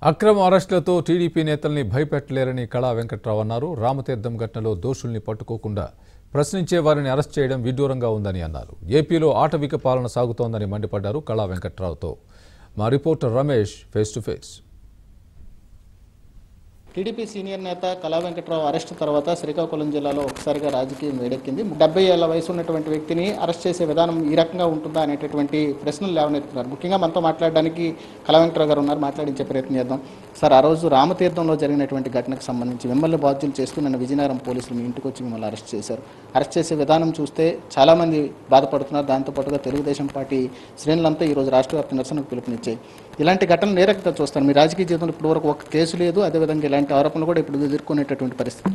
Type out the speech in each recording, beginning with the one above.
అక్రమ అరెస్టులతో టీడీపీ నేతల్ని భయపెట్టలేరని కళా వెంకట్రావు అన్నారు రామతీర్థం ఘటనలో దోషుల్ని పట్టుకోకుండా ప్రశ్నించే వారిని అరెస్ట్ చేయడం విడ్డూరంగా ఉందని అన్నారు ఏపీలో ఆటవిక పాలన సాగుతోందని మండిపడ్డారు కళా వెంకట్రావుతో మా reporter Ramesh face to face TDP senior నేత కళా వెంకట్రావు అరెస్ట్ తర్వాత శ్రీకాకుళం జిల్లాలో ఒకసారిగా రాజకీయం వేడెక్కింది డెబ్బై ఏళ్ల వయసు ఉన్నటువంటి వ్యక్తిని అరెస్ట్ చేసే విధానం ఈ రకంగా ఉంటుందా అనేటటువంటి ప్రశ్నలు లేవనెత్తున్నారు ముఖ్యంగా మనతో మాట్లాడడానికి కళా వెంకట్రావు గారు ఉన్నారు మాట్లాడించే ప్రయత్నం చేద్దాం సార్ ఆ రోజు రామతీర్థంలో జరిగినటువంటి ఘటనకు సంబంధించి మిమ్మల్ని బాధ్యులు చేస్తూ నిన్న విజయనగరం పోలీసులు మీ ఇంటికి వచ్చి మిమ్మల్ని అరెస్ట్ చేశారు అరెస్ట్ చేసే విధానం చూస్తే చాలామంది బాధపడుతున్నారు దాంతోపాటుగా తెలుగుదేశం పార్టీ శ్రేణులంతా ఈరోజు రాష్ట్ర వ్యాప్త నిరసనకు పిలుపునిచ్చాయి ఇలాంటి ఘటనలు ఏ రకంగా చూస్తారు మీ రాజకీయ జీవితంలో ఇప్పటి వరకు ఒక కేసు లేదు అదేవిధంగా ఇలాంటి ఆరోపణలు కూడా ఇప్పుడు ఎదుర్కొనేటటువంటి పరిస్థితి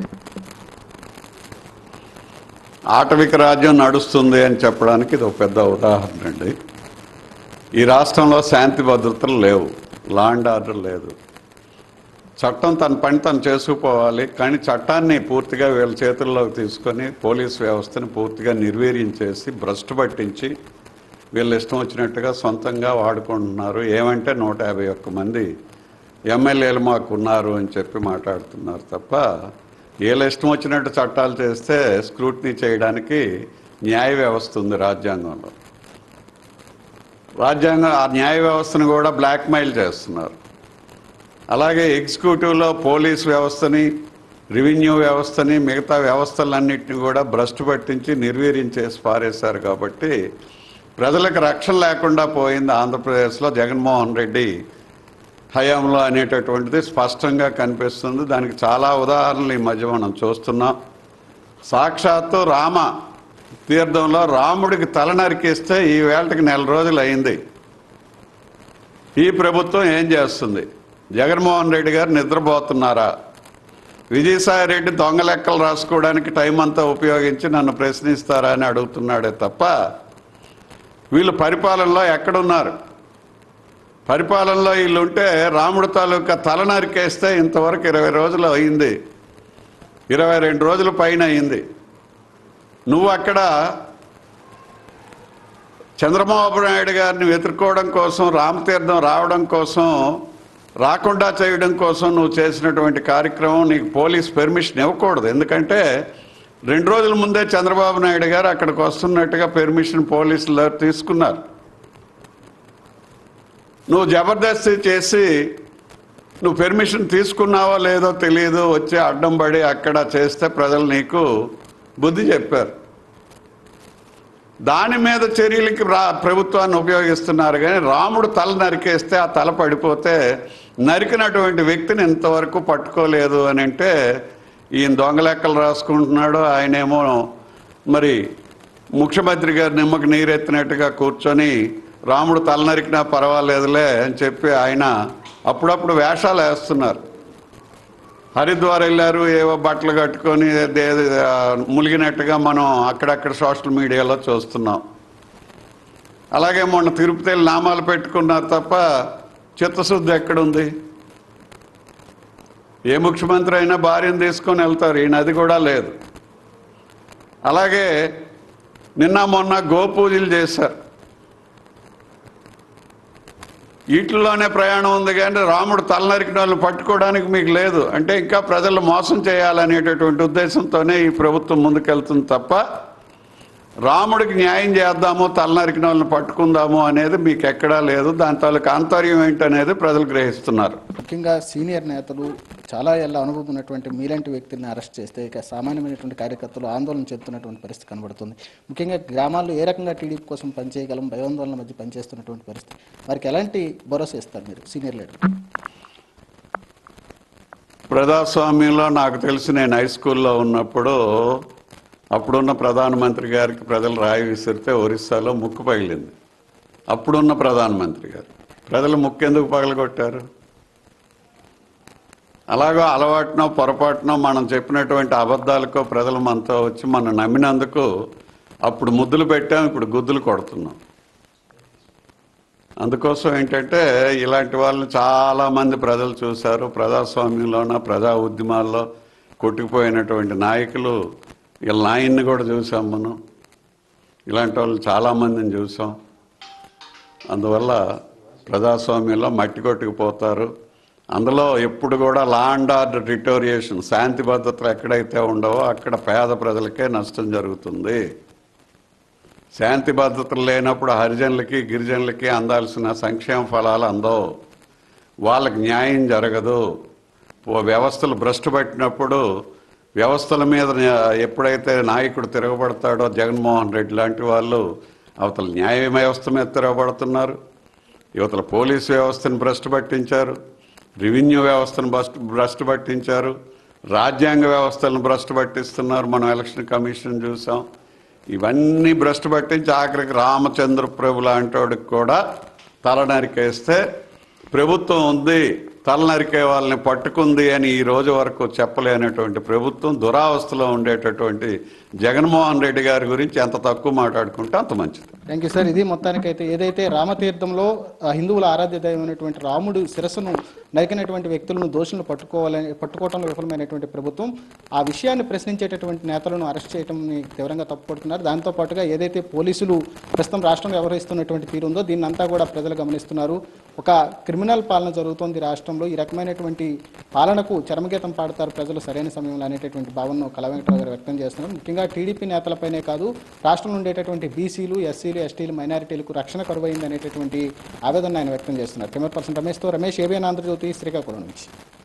ఆటవిక రాజ్యం నడుస్తుంది అని చెప్పడానికి ఇది ఒక పెద్ద ఉదాహరణ అండి ఈ రాష్ట్రంలో శాంతి భద్రతలు లేవు లా అండ్ ఆర్డర్ లేదు చట్టం తన పని తను చేసుకుపోవాలి కానీ చట్టాన్ని పూర్తిగా వీళ్ళ చేతుల్లోకి తీసుకొని పోలీస్ వ్యవస్థని పూర్తిగా నిర్వీర్యం చేసి భ్రష్టు పట్టించి వీళ్ళు ఇష్టం వచ్చినట్టుగా సొంతంగా వాడుకుంటున్నారు ఏమంటే నూట యాభై ఒక్క మంది ఎమ్మెల్యేలు మాకు ఉన్నారు అని చెప్పి మాట్లాడుతున్నారు తప్ప వీళ్ళ ఇష్టం వచ్చినట్టు చట్టాలు చేస్తే స్క్రూటినీ చేయడానికి న్యాయ వ్యవస్థ ఉంది రాజ్యాంగంలో రాజ్యాంగం ఆ న్యాయ వ్యవస్థను కూడా బ్లాక్మెయిల్ చేస్తున్నారు అలాగే ఎగ్జిక్యూటివ్లో పోలీస్ వ్యవస్థని రెవెన్యూ వ్యవస్థని మిగతా వ్యవస్థలన్నింటినీ కూడా భ్రష్టు పట్టించి నిర్వీర్యం చేసి పారేశారు కాబట్టి ప్రజలకు రక్షణ లేకుండా పోయింది ఆంధ్రప్రదేశ్లో జగన్మోహన్ రెడ్డి హయాంలో అనేటటువంటిది స్పష్టంగా కనిపిస్తుంది దానికి చాలా ఉదాహరణలు ఈ మధ్య మనం చూస్తున్నాం సాక్షాత్తు రామ తీర్థంలో రాముడికి తల నరికిస్తే ఈ వేళకి నెల రోజులు అయింది ఈ ప్రభుత్వం ఏం చేస్తుంది జగన్మోహన్ రెడ్డి గారు నిద్రపోతున్నారా విజయసాయి రెడ్డి దొంగ లెక్కలు రాసుకోవడానికి టైం అంతా ఉపయోగించి నన్ను ప్రశ్నిస్తారా అని అడుగుతున్నాడే తప్ప వీళ్ళు పరిపాలనలో ఎక్కడున్నారు పరిపాలనలో వీళ్ళు ఉంటే రాముడు తాలూకా తల నరికేస్తే ఇంతవరకు ఇరవై రోజులు అయింది ఇరవై రెండు రోజుల పైన అయింది నువ్వు అక్కడ చంద్రబాబు నాయుడు గారిని వెతుక్కోవడం కోసం రామతీర్థం రావడం కోసం రాకుండా చేయడం కోసం నువ్వు చేసినటువంటి కార్యక్రమం నీకు పోలీస్ పెర్మిషన్ ఇవ్వకూడదు ఎందుకంటే రెండు రోజుల ముందే చంద్రబాబు నాయుడు గారు అక్కడికి వస్తున్నట్టుగా పెర్మిషన్ పోలీసులు తీసుకున్నారు నువ్వు జబర్దస్తి చేసి నువ్వు పెర్మిషన్ తీసుకున్నావో లేదో తెలియదు వచ్చి అడ్డం పడి అక్కడ చేస్తే ప్రజలు నీకు బుద్ధి చెప్పారు దాని మీద చర్యలకి రా ప్రభుత్వాన్ని ఉపయోగిస్తున్నారు కానీ రాముడు తల నరికేస్తే ఆ తల పడిపోతే నరికినటువంటి వ్యక్తిని ఇంతవరకు పట్టుకోలేదు అని అంటే ఈయన దొంగ లెక్కలు రాసుకుంటున్నాడు ఆయనేమో మరి ముఖ్యమంత్రి గారి నిమ్మకి నీరెత్తినట్టుగా కూర్చొని రాముడు తల నరికినా పర్వాలేదులే అని చెప్పి ఆయన అప్పుడప్పుడు వేషాలు వేస్తున్నారు హరిద్వార్ వెళ్ళారు ఏవో బట్టలు కట్టుకొని దే- ఆ, ములిగినట్టుగా మనం అక్కడక్కడ సోషల్ మీడియాలో చూస్తున్నాం అలాగే మొన్న తిరుపతి వెళ్ళి నామాలు పెట్టుకున్నారు తప్ప చిత్తశుద్ధి ఎక్కడుంది ఏ ముఖ్యమంత్రి అయినా భార్యను తీసుకొని వెళ్తారు ఈయన అది కూడా లేదు అలాగే నిన్న మొన్న గోపూజలు చేశారు వీటిల్లోనే ప్రయాణం ఉంది కానీ రాముడు తలనరికిన వాళ్ళని పట్టుకోవడానికి మీకు లేదు అంటే ఇంకా ప్రజలు మోసం చేయాలనేటటువంటి ఉద్దేశంతోనే ఈ ప్రభుత్వం ముందుకెళ్తుంది తప్ప రాముడికి న్యాయం చేద్దాము తలనరికిన వాళ్ళని పట్టుకుందాము అనేది మీకు ఎక్కడా లేదు దాని తాలూకు ఆంతర్యం ఏంటనేది ప్రజలు గ్రహిస్తున్నారు ముఖ్యంగా సీనియర్ నేతలు చాలా ఏళ్ళ అనుభవం ఉన్నటువంటి మీలాంటి వ్యక్తుల్ని అరెస్ట్ చేస్తే ఇక సామాన్యమైనటువంటి కార్యకర్తలు ఆందోళన చెందుతున్నటువంటి పరిస్థితి కనబడుతుంది ముఖ్యంగా గ్రామాల్లో ఏ రకంగా టీడీపీ కోసం పనిచేయగలం భయాందోళన మధ్య పనిచేస్తున్నటువంటి పరిస్థితి వారికి ఎలాంటి భరోసా ఇస్తారు మీరు సీనియర్ లీడర్ ప్రజాస్వామ్యంలో నాకు తెలిసి నేను హై స్కూల్లో ఉన్నప్పుడు అప్పుడున్న ప్రధానమంత్రి గారికి ప్రజలు రాయి విసిరితే ఒరిస్సాలో ముక్కు పగిలింది అప్పుడున్న ప్రధానమంత్రి గారు ప్రజలు ముక్కు ఎందుకు పగలగొట్టారు అలాగో అలవాటునో పొరపాటునో మనం చెప్పినటువంటి అబద్ధాలకో ప్రజలు మనతో వచ్చి మనం నమ్మినందుకు అప్పుడు ముద్దులు పెట్టాం ఇప్పుడు గుద్దులు కొడుతున్నాం అందుకోసం ఏంటంటే ఇలాంటి వాళ్ళని చాలామంది ప్రజలు చూశారు ప్రజాస్వామ్యంలోన ప్రజా ఉద్యమాల్లో కొట్టుకుపోయినటువంటి నాయకులు వీళ్ళ నాయన్ని కూడా చూసాం మనం ఇలాంటి వాళ్ళు చాలామందిని చూసాం అందువల్ల ప్రజాస్వామ్యంలో మట్టి కొట్టుకుపోతారు అందులో ఎప్పుడు కూడా లా అండ్ ఆర్డర్ డిటోరియేషన్ శాంతి భద్రతలు ఎక్కడైతే ఉండవో అక్కడ పేద ప్రజలకే నష్టం జరుగుతుంది శాంతి భద్రతలు లేనప్పుడు హరిజనులకి గిరిజనులకి అందాల్సిన సంక్షేమ ఫలాలు అందవు వాళ్ళకి న్యాయం జరగదు ఓ వ్యవస్థలు భ్రష్టు పట్టినప్పుడు వ్యవస్థల మీద న్యా- ఎప్పుడైతే నాయకుడు తిరగబడతాడో జగన్మోహన్ రెడ్డి లాంటి వాళ్ళు అవతల న్యాయ వ్యవస్థ మీద తిరగబడుతున్నారు యువతల పోలీసు వ్యవస్థను భ్రష్టు పట్టించారు రెవెన్యూ వ్యవస్థను భ్రష్టు భ్రష్టు పట్టించారు రాజ్యాంగ వ్యవస్థలను భ్రష్టు పట్టిస్తున్నారు మనం ఎలక్షన్ కమిషన్ చూసాం ఇవన్నీ భ్రష్టు పట్టించి ఆఖరికి రామచంద్ర ప్రభు లాంటి వాడికి కూడా తల నరికేస్తే ప్రభుత్వం ఉంది తల నరికే వాళ్ళని పట్టుకుంది అని ఈ రోజు వరకు చెప్పలేనటువంటి ప్రభుత్వం దురావస్థలో ఉండేటటువంటి జగన్మోహన్ రెడ్డి గారి గురించి ఎంత తక్కువ మాట్లాడుకుంటే అంత మంచిది థ్యాంక్ యూ సార్ ఇది మొత్తానికైతే ఏదైతే రామతీర్థంలో ఆ, హిందువుల ఆరాధ్య దైవమైనటువంటి రాముడు శిరస్సును నరికినటువంటి వ్యక్తులను దోషులను పట్టుకోవాలని పట్టుకోవడంలో విఫలమైనటువంటి ప్రభుత్వం ఆ విషయాన్ని ప్రశ్నించేటటువంటి నేతలను అరెస్ట్ చేయడం తీవ్రంగా తప్పుపడుతున్నారు దాంతో పాటుగా ఏదైతే పోలీసులు ప్రస్తుతం రాష్ట్రంలో వ్యవహరిస్తున్నటువంటి తీరు ఉందో దీన్ని అంతా కూడా ప్రజలు గమనిస్తున్నారు ఒక క్రిమినల్ పాలన జరుగుతోంది రాష్ట్రంలో ఈ రకమైనటువంటి పాలనకు చరమగీతం పాడతారు ప్రజలు సరైన సమయంలో అనేటటువంటి భావనను కళా వెంకటరావు గారు వ్యక్తం చేస్తున్నారు ముఖ్యంగా టీడీపీ నేతలపైనే కాదు రాష్ట్రంలో ఉండేటటువంటి బీసీలు ఎస్సీలు ఎస్టీలు మైనారిటీలకు రక్షణ కరువైంది అనేటటువంటి ఆవేదన ఆయన వ్యక్తం చేస్తున్నారు కెమెరా పర్సన్ రమేష్తో రమేష్ ఏబిఎన్ ఆంధ్రజ్యోతి శ్రీకాకుళం నుంచి